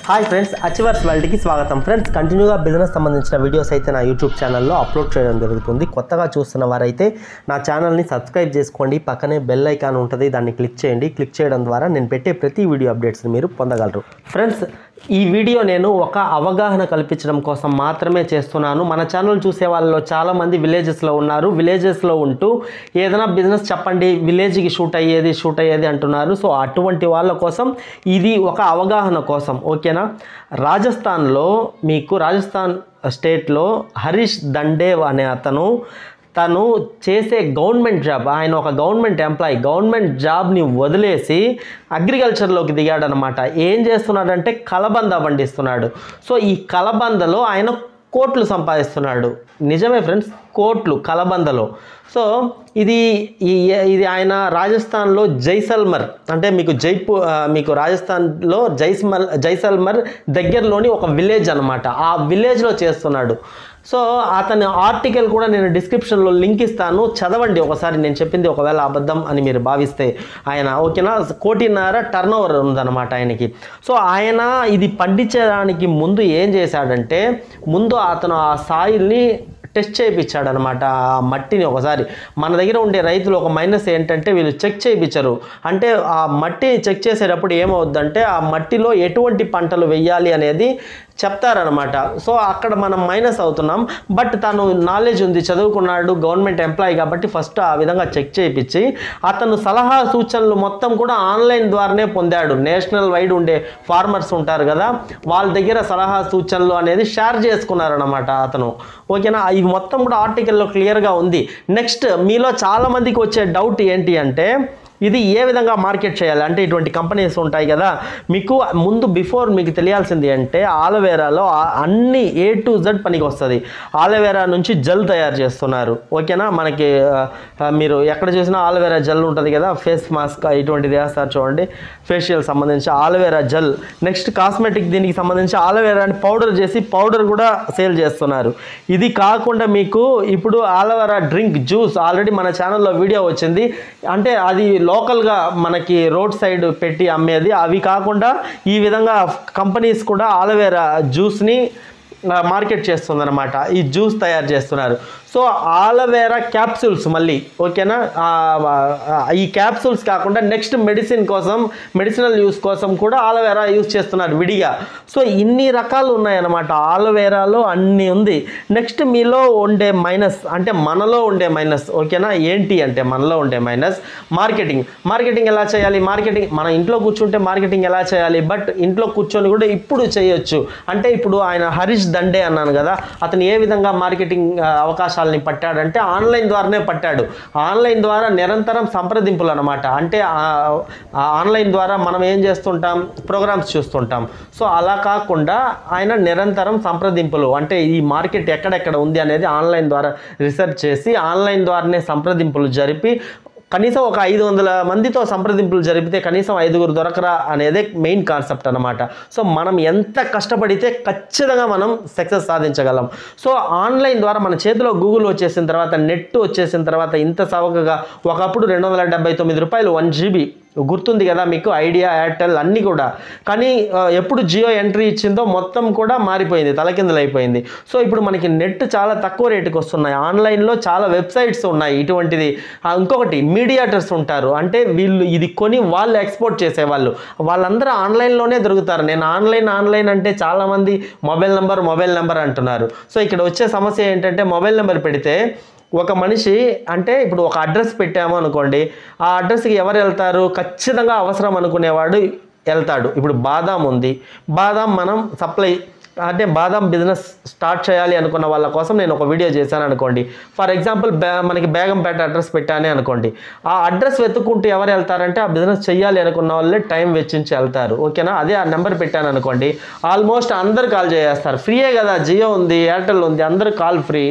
hi friends achievers వరల్డ్కి స్వాగతం friends కంటిన్యూగా business సంబంధించిన వీడియోస్ అయితే నా యూట్యూబ్ ఛానల్లో అప్లోడ్ చేయడం జరుగుతుంది కొత్తగా చూస్తున్న వారైతే నా ఛానల్ని సబ్స్క్రైబ్ చేసుకోండి పక్కనే బెల్ ఐకాన్ ఉంటుంది దాన్ని క్లిక్ చేయండి క్లిక్ చేయడం ద్వారా నేను పెట్టే ప్రతి వీడియో అప్డేట్స్ని మీరు పొందగలరు ఫ్రెండ్స్ ఈ వీడియో నేను ఒక అవగాహన కల్పించడం కోసం మాత్రమే చేస్తున్నాను మన ఛానల్ చూసే వాళ్ళలో చాలామంది విలేజెస్లో ఉన్నారు విలేజెస్లో ఉంటూ ఏదైనా బిజినెస్ చెప్పండి విలేజ్కి షూట్ అయ్యేది షూట్ అయ్యేది అంటున్నారు సో అటువంటి వాళ్ళ కోసం ఇది ఒక అవగాహన కోసం ఓకేనా రాజస్థాన్లో మీకు రాజస్థాన్ స్టేట్లో హరీష్ దండేవ్ అనే అతను తను చేసే గవర్నమెంట్ జాబ్ ఆయన ఒక గవర్నమెంట్ ఎంప్లాయీ గవర్నమెంట్ జాబ్ని వదిలేసి అగ్రికల్చర్లోకి దిగాడనమాట ఏం చేస్తున్నాడంటే కలబంద పండిస్తున్నాడు సో ఈ కలబందలో ఆయన కోట్లు సంపాదిస్తున్నాడు నిజమే ఫ్రెండ్స్ కోట్లు కలబందలో సో ఇది ఈ ఇది ఆయన రాజస్థాన్లో జైసల్మర్ అంటే మీకు జైపూర్ మీకు రాజస్థాన్లో జైస్మల్ జైసల్మర్ దగ్గరలోని ఒక విలేజ్ అనమాట ఆ విలేజ్లో చేస్తున్నాడు సో అతని ఆర్టికల్ కూడా నేను డిస్క్రిప్షన్లో లింక్ ఇస్తాను చదవండి ఒకసారి నేను చెప్పింది ఒకవేళ అబద్ధం అని మీరు భావిస్తే ఆయన ఓకేనా కోటిన్నర టర్న్ ఓవర్ ఉందన్నమాట ఆయనకి సో ఆయన ఇది పండించడానికి ముందు ఏం చేశాడంటే ముందు అతను ఆ సాయిల్ని టెస్ట్ చేయించాడు అనమాట ఆ మట్టిని ఒకసారి మన దగ్గర ఉండే రైతులు ఒక మైనస్ ఏంటంటే వీళ్ళు చెక్ చేయించరు అంటే ఆ మట్టి చెక్ చేసేటప్పుడు ఏమవుద్దంటే ఆ మట్టిలో ఎటువంటి పంటలు వెయ్యాలి అనేది చెప్తారనమాట సో అక్కడ మనం మైనస్ అవుతున్నాం బట్ తను నాలెడ్జ్ ఉంది చదువుకున్నాడు గవర్నమెంట్ ఎంప్లాయీ కాబట్టి ఫస్ట్ ఆ విధంగా చెక్ చేయించి అతను సలహా సూచనలు మొత్తం కూడా ఆన్లైన్ ద్వారానే పొందాడు నేషనల్ వైడ్ ఉండే ఫార్మర్స్ ఉంటారు కదా వాళ్ళ దగ్గర సలహా సూచనలు అనేది షేర్ చేసుకున్నారనమాట అతను ఓకేనా ఇవి మొత్తం కూడా ఆర్టికల్లో క్లియర్గా ఉంది నెక్స్ట్ మీలో చాలామందికి వచ్చే డౌట్ ఏంటి అంటే ఇది ఏ విధంగా మార్కెట్ చేయాలి అంటే ఇటువంటి కంపెనీస్ ఉంటాయి కదా మీకు ముందు బిఫోర్ మీకు తెలియాల్సింది అంటే ఆలవేరాలో ఆ- అన్ని ఏ టు జెడ్ పనికి వస్తుంది ఆలవేరా నుంచి జెల్ తయారు చేస్తున్నారు ఓకేనా మనకి ఆ, ఆ, మీరు ఎక్కడ చూసినా ఆలవేరా జెల్ ఉంటుంది కదా ఫేస్ మాస్క్ ఇటువంటిది వేస్తారు చూడండి ఫేషియల్ సంబంధించి ఆలవేరా జెల్ నెక్స్ట్ కాస్మెటిక్ దీనికి సంబంధించి ఆలవేరాని పౌడర్ చేసి పౌడర్ కూడా సేల్ చేస్తున్నారు ఇది కాకుండా మీకు ఇప్పుడు ఆలవేరా డ్రింక్ జ్యూస్ ఆల్రెడీ మన ఛానల్లో వీడియో వచ్చింది అంటే అది లోకల్గా మనకి రోడ్ సైడ్ పెట్టి అమ్మేది అవి కాకుండా ఈ విధంగా కంపెనీస్ కూడా ఆలవేరా జ్యూస్ని మార్కెట్ చేస్తుందన్నమాట ఈ జ్యూస్ తయారు చేస్తున్నారు సో ఆలవేరా క్యాప్సూల్స్ మళ్ళీ ఓకేనా ఆ, ఆ, ఈ క్యాప్సూల్స్ కాకుండా నెక్స్ట్ మెడిసిన్ కోసం మెడిసినల్ యూస్ కోసం కూడా ఆలవేరా యూస్ చేస్తున్నారు విడిగా సో ఇన్ని రకాలు ఉన్నాయన్నమాట ఆలవేరాలో అన్ని ఉంది నెక్స్ట్ మీలో ఉండే మైనస్ అంటే మనలో ఉండే మైనస్ ఓకేనా ఏంటి అంటే మనలో ఉండే మైనస్ మార్కెటింగ్ మార్కెటింగ్ ఎలా చేయాలి మార్కెటింగ్ మన ఇంట్లో కూర్చుంటే మార్కెటింగ్ ఎలా చేయాలి బట్ ఇంట్లో కూర్చొని కూడా ఇప్పుడు చేయొచ్చు అంటే ఇప్పుడు ఆయన హరీష్ దండే అన్నాను కదా అతను ఏ విధంగా మార్కెటింగ్ ఆ, అవకాశాలని పట్టాడంటే ఆన్లైన్ ద్వారానే పట్టాడు ఆన్లైన్ ద్వారా నిరంతరం సంప్రదింపులు అనమాట అంటే ఆ- ఆ ఆన్లైన్ ద్వారా మనం ఏం చేస్తుంటాం ప్రోగ్రామ్స్ చూస్తుంటాం సో అలా కాకుండా ఆయన నిరంతరం సంప్రదింపులు అంటే ఈ మార్కెట్ ఎక్కడెక్కడ ఉంది అనేది ఆన్లైన్ ద్వారా రీసెర్చ్ చేసి ఆన్లైన్ ద్వారానే సంప్రదింపులు జరిపి కనీసం ఒక ఐదు వందల మందితో సంప్రదింపులు జరిపితే కనీసం ఐదుగురు దొరకరా అనేదే మెయిన్ కాన్సెప్ట్ అనమాట సో మనం ఎంత కష్టపడితే ఖచ్చితంగా మనం సక్సెస్ సాధించగలం సో ఆన్లైన్ ద్వారా మన చేతిలో గూగుల్ వచ్చేసిన తర్వాత నెట్ వచ్చేసిన తర్వాత ఇంత సవకగా ఒకప్పుడు రెండు వందల డెబ్బై తొమ్మిది రూపాయలు వన్ జీబీ గుర్తుంది కదా మీకు ఐడియా ఎయిర్టెల్ అన్నీ కూడా కానీ ఆ, ఎప్పుడు జియో ఎంట్రీ ఇచ్చిందో మొత్తం కూడా మారిపోయింది తలకిందులైపోయింది సో ఇప్పుడు మనకి నెట్ చాలా తక్కువ రేటుకి వస్తున్నాయి ఆన్లైన్లో చాలా వెబ్సైట్స్ ఉన్నాయి ఇటువంటిది ఆ, ఇంకొకటి మీడియాటర్స్ ఉంటారు అంటే వీళ్ళు ఇది కొని వాళ్ళు ఎక్స్పోర్ట్ చేసేవాళ్ళు వాళ్ళందరూ ఆన్లైన్లోనే దొరుకుతారు నేను ఆన్లైన్ ఆన్లైన్ అంటే చాలామంది మొబైల్ నెంబర్ మొబైల్ నెంబర్ అంటున్నారు సో ఇక్కడ వచ్చే సమస్య ఏంటంటే మొబైల్ నెంబర్ పెడితే ఒక మనిషి అంటే ఇప్పుడు ఒక అడ్రస్ పెట్టాము అనుకోండి ఆ అడ్రస్కి ఎవరు వెళ్తారు ఖచ్చితంగా అవసరం అనుకునేవాడు వెళ్తాడు ఇప్పుడు బాదాం ఉంది బాదాం మనం సప్లై అంటే బాదాం బిజినెస్ స్టార్ట్ చేయాలి అనుకున్న వాళ్ళ కోసం నేను ఒక వీడియో చేశాను అనుకోండి ఫర్ ఎగ్జాంపుల్ బే మనకి బేగంపేట అడ్రస్ పెట్టానే అనుకోండి ఆ అడ్రస్ వెతుక్కుంటూ ఎవరు వెళ్తారంటే ఆ బిజినెస్ చేయాలి అనుకున్న వాళ్ళే టైం వెచ్చించి వెళ్తారు ఓకేనా అదే ఆ నెంబర్ పెట్టాను అనుకోండి ఆల్మోస్ట్ అందరు కాల్ చేస్తారు ఫ్రీయే కదా జియో ఉంది ఎయిర్టెల్ ఉంది అందరు కాల్ ఫ్రీ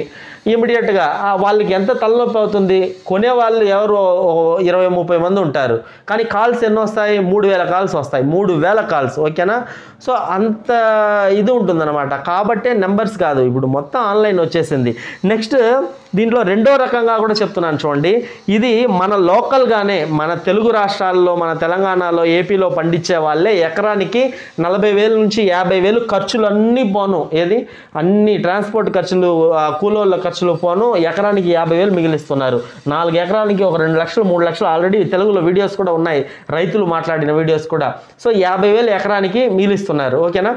ఇమీడియట్గా వాళ్ళకి ఎంత తలనొప్పి అవుతుంది కొనే వాళ్ళు ఎవరు ఓ ఇరవై ముప్పై మంది ఉంటారు కానీ కాల్స్ ఎన్ని వస్తాయి మూడు వేల కాల్స్ వస్తాయి మూడు వేల కాల్స్ ఓకేనా సో అంత ఇది ఉంటుందన్నమాట కాబట్టే నెంబర్స్ కాదు ఇప్పుడు మొత్తం ఆన్లైన్ వచ్చేసింది నెక్స్ట్ దీంట్లో రెండో రకంగా కూడా చెప్తున్నాను చూడండి ఇది మన లోకల్గానే మన తెలుగు రాష్ట్రాల్లో మన తెలంగాణలో ఏపీలో పండించే వాళ్ళే ఎకరానికి నలభై వేల నుంచి యాభై వేలు ఖర్చులు అన్నీ పోను ఏది అన్ని ట్రాన్స్పోర్ట్ ఖర్చులు ఆ, కూలోళ్ళ ఖర్చులు పోను ఎకరానికి యాభై వేలు మిగిలిస్తున్నారు నాలుగు ఎకరానికి ఒక రెండు లక్షలు మూడు లక్షలు ఆల్రెడీ తెలుగులో వీడియోస్ కూడా ఉన్నాయి రైతులు మాట్లాడిన వీడియోస్ కూడా సో యాభై వేలు ఎకరానికి మిగిలిస్తున్నారు ఓకేనా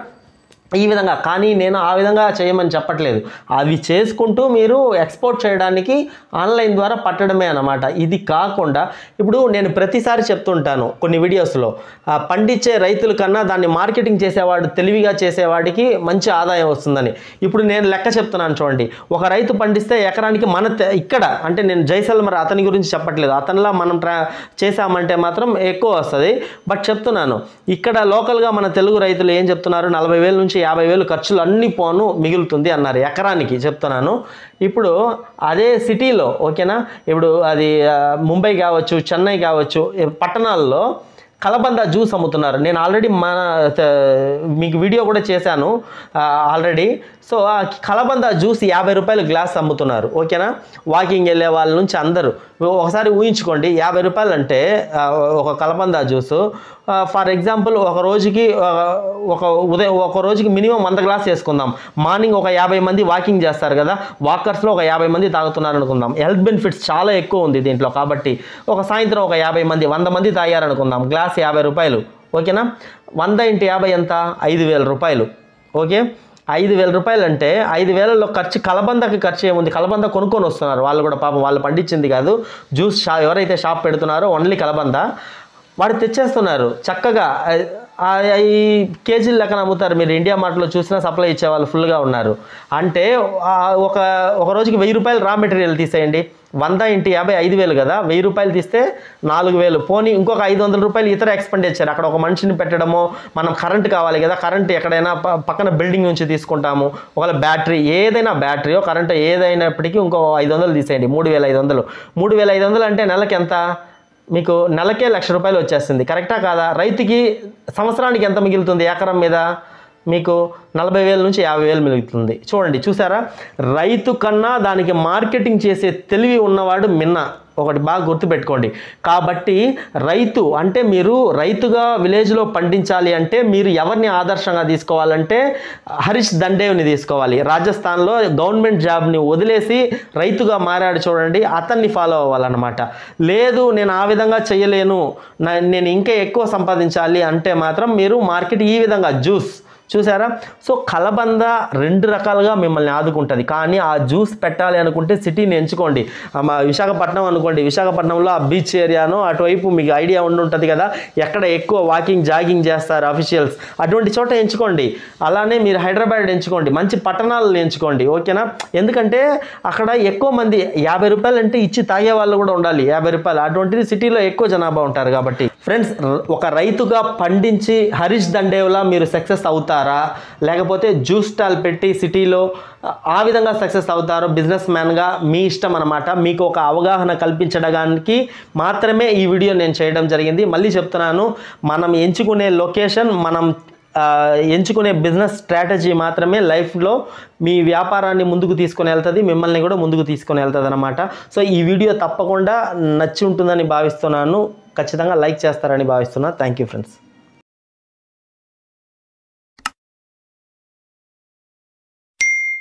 ఈ విధంగా కానీ నేను ఆ విధంగా చేయమని చెప్పట్లేదు అవి చేసుకుంటూ మీరు ఎక్స్పోర్ట్ చేయడానికి ఆన్లైన్ ద్వారా పట్టడమే అన్నమాట ఇది కాకుండా ఇప్పుడు నేను ప్రతిసారి చెప్తుంటాను కొన్ని వీడియోస్లో ఆ పండించే రైతుల కన్నా దాన్ని మార్కెటింగ్ చేసేవాడు తెలివిగా చేసేవాడికి మంచి ఆదాయం వస్తుందని ఇప్పుడు నేను లెక్క చెప్తున్నాను చూడండి ఒక రైతు పండిస్తే ఎకరానికి మన తె- ఇక్కడ అంటే నేను జైసల్మర్ అతని గురించి చెప్పట్లేదు అతనిలా మనం ట్రా చేసామంటే మాత్రం ఎక్కువ వస్తుంది బట్ చెప్తున్నాను ఇక్కడ లోకల్గా మన తెలుగు రైతులు ఏం చెప్తున్నారు నలభై వేల నుంచి యాభై వేలు ఖర్చులు అన్ని పోను మిగులుతుంది అన్నారు ఎకరానికి చెప్తున్నాను ఇప్పుడు అదే సిటీలో ఓకేనా ఇప్పుడు అది ఆ, ముంబై కావచ్చు చెన్నై కావచ్చు ఈ పట్టణాల్లో కలబంద జ్యూస్ అమ్ముతున్నారు నేను ఆల్రెడీ మన త- మీకు వీడియో కూడా చేశాను ఆ, ఆల్రెడీ సో ఆ కలబంద జ్యూస్ యాభై రూపాయలు గ్లాస్ అమ్ముతున్నారు ఓకేనా వాకింగ్ వెళ్ళే వాళ్ళ నుంచి అందరూ ఒకసారి ఊహించుకోండి యాభై రూపాయలు అంటే ఆ, ఒక కలబంద జ్యూసు ఫర్ ఎగ్జాంపుల్ ఒక రోజుకి ఆ, ఒక ఉదయం ఒక రోజుకి మినిమం వంద గ్లాస్ వేసుకుందాం మార్నింగ్ ఒక యాభై మంది వాకింగ్ చేస్తారు కదా వాకర్స్లో ఒక యాభై మంది తాగుతున్నారు అనుకుందాం హెల్త్ బెనిఫిట్స్ చాలా ఎక్కువ ఉంది దీంట్లో కాబట్టి ఒక సాయంత్రం ఒక యాభై మంది వంద మంది తాగారనుకుందాం గ్లాస్ యాభై రూపాయలు ఓకేనా వంద ఇంటి యాభై ఎంత ఐదు వేల రూపాయలు ఓకే ఐదు వేల రూపాయలు అంటే ఐదు వేలలో ఖర్చు కలబందకి ఖర్చు ఏముంది కలబంద కొనుక్కొని వస్తున్నారు వాళ్ళు కూడా పాపం వాళ్ళు పండించింది కాదు జ్యూస్ షా ఎవరైతే షాప్ పెడుతున్నారో ఓన్లీ కలబంద వాడు తెచ్చేస్తున్నారు చక్కగా ఆ- ఆ- ఈ కేజీల లెక్కన అమ్ముతారు మీరు ఇండియా మార్ట్లో చూసినా సప్లై ఇచ్చే వాళ్ళు ఫుల్గా ఉన్నారు అంటే ఆ ఒక ఒక రోజుకి వెయ్యి రూపాయలు రా మెటీరియల్ తీసేయండి వంద ఇంటి యాభై ఐదు వేలు కదా వెయ్యి రూపాయలు తీస్తే నాలుగు వేలు పోనీ ఇంకొక ఐదు వందల రూపాయలు ఇతర ఎక్స్పెండిచర్ అక్కడ ఒక మనిషిని పెట్టడము మనం కరెంట్ కావాలి కదా కరెంట్ ఎక్కడైనా ప- పక్కన బిల్డింగ్ నుంచి తీసుకుంటాము ఒకవేళ బ్యాటరీ ఏదైనా బ్యాటరీయో కరెంట్ ఏదైనప్పటికీ ఇంకో ఐదు వందలు తీసేయండి మూడు వేల ఐదు వందలు మూడు వేల ఐదు వందలు అంటే నెలకి ఎంత మీకు నెలకే లక్ష రూపాయలు వచ్చేస్తుంది కరెక్టా కాదా రైతుకి సంవత్సరానికి ఎంత మిగులుతుంది ఎకరం మీద మీకు నలభై వేల నుంచి యాభై వేలు మిగులుతుంది చూడండి చూసారా రైతు కన్నా దానికి మార్కెటింగ్ చేసే తెలివి ఉన్నవాడు మిన్న ఒకటి బాగా గుర్తుపెట్టుకోండి కాబట్టి రైతు అంటే మీరు రైతుగా విలేజ్లో పండించాలి అంటే మీరు ఎవరిని ఆదర్శంగా తీసుకోవాలంటే హరీష్ దండేవ్ని తీసుకోవాలి రాజస్థాన్లో గవర్నమెంట్ జాబ్ని వదిలేసి రైతుగా మారాడు చూడండి అతన్ని ఫాలో అవ్వాలన్నమాట లేదు నేను ఆ విధంగా చేయలేను నా- నేను ఇంకా ఎక్కువ సంపాదించాలి అంటే మాత్రం మీరు మార్కెట్ ఈ విధంగా జ్యూస్ చూసారా సో కలబంద రెండు రకాలుగా మిమ్మల్ని ఆదుకుంటుంది కానీ ఆ జ్యూస్ పెట్టాలి అనుకుంటే సిటీని ఎంచుకోండి ఆ మా విశాఖపట్నం అనుకోండి విశాఖపట్నంలో ఆ బీచ్ ఏరియాను అటువైపు మీకు ఐడియా ఉండి ఉంటుంది కదా ఎక్కడ ఎక్కువ వాకింగ్ జాగింగ్ చేస్తారు అఫీషియల్స్ అటువంటి చోట ఎంచుకోండి అలానే మీరు హైదరాబాద్ ఎంచుకోండి మంచి పట్టణాలను ఎంచుకోండి ఓకేనా ఎందుకంటే అక్కడ ఎక్కువ మంది యాభై రూపాయలు అంటే ఇచ్చి తాగే వాళ్ళు కూడా ఉండాలి యాభై రూపాయలు అటువంటిది సిటీలో ఎక్కువ జనాభా ఉంటారు కాబట్టి ఫ్రెండ్స్ ఒక రైతుగా పండించి హరీష్ దండేవ్లా మీరు సక్సెస్ అవుతారా లేకపోతే జ్యూస్ స్టాల్ పెట్టి సిటీలో ఆ విధంగా సక్సెస్ అవుతారో బిజినెస్ మ్యాన్గా మీ ఇష్టం అనమాట మీకు ఒక అవగాహన కల్పించడానికి మాత్రమే ఈ వీడియో నేను చేయడం జరిగింది మళ్ళీ చెప్తున్నాను మనం ఎంచుకునే లొకేషన్ మనం ఆ, ఎంచుకునే బిజినెస్ స్ట్రాటజీ మాత్రమే లైఫ్లో మీ వ్యాపారాన్ని ముందుకు తీసుకొని వెళ్తుంది మిమ్మల్ని కూడా ముందుకు తీసుకొని వెళ్తుంది అనమాట సో ఈ వీడియో తప్పకుండా నచ్చి ఉంటుందని భావిస్తున్నాను ఖచ్చితంగా లైక్ చేస్తారని భావిస్తున్నాను థ్యాంక్ యూ ఫ్రెండ్స్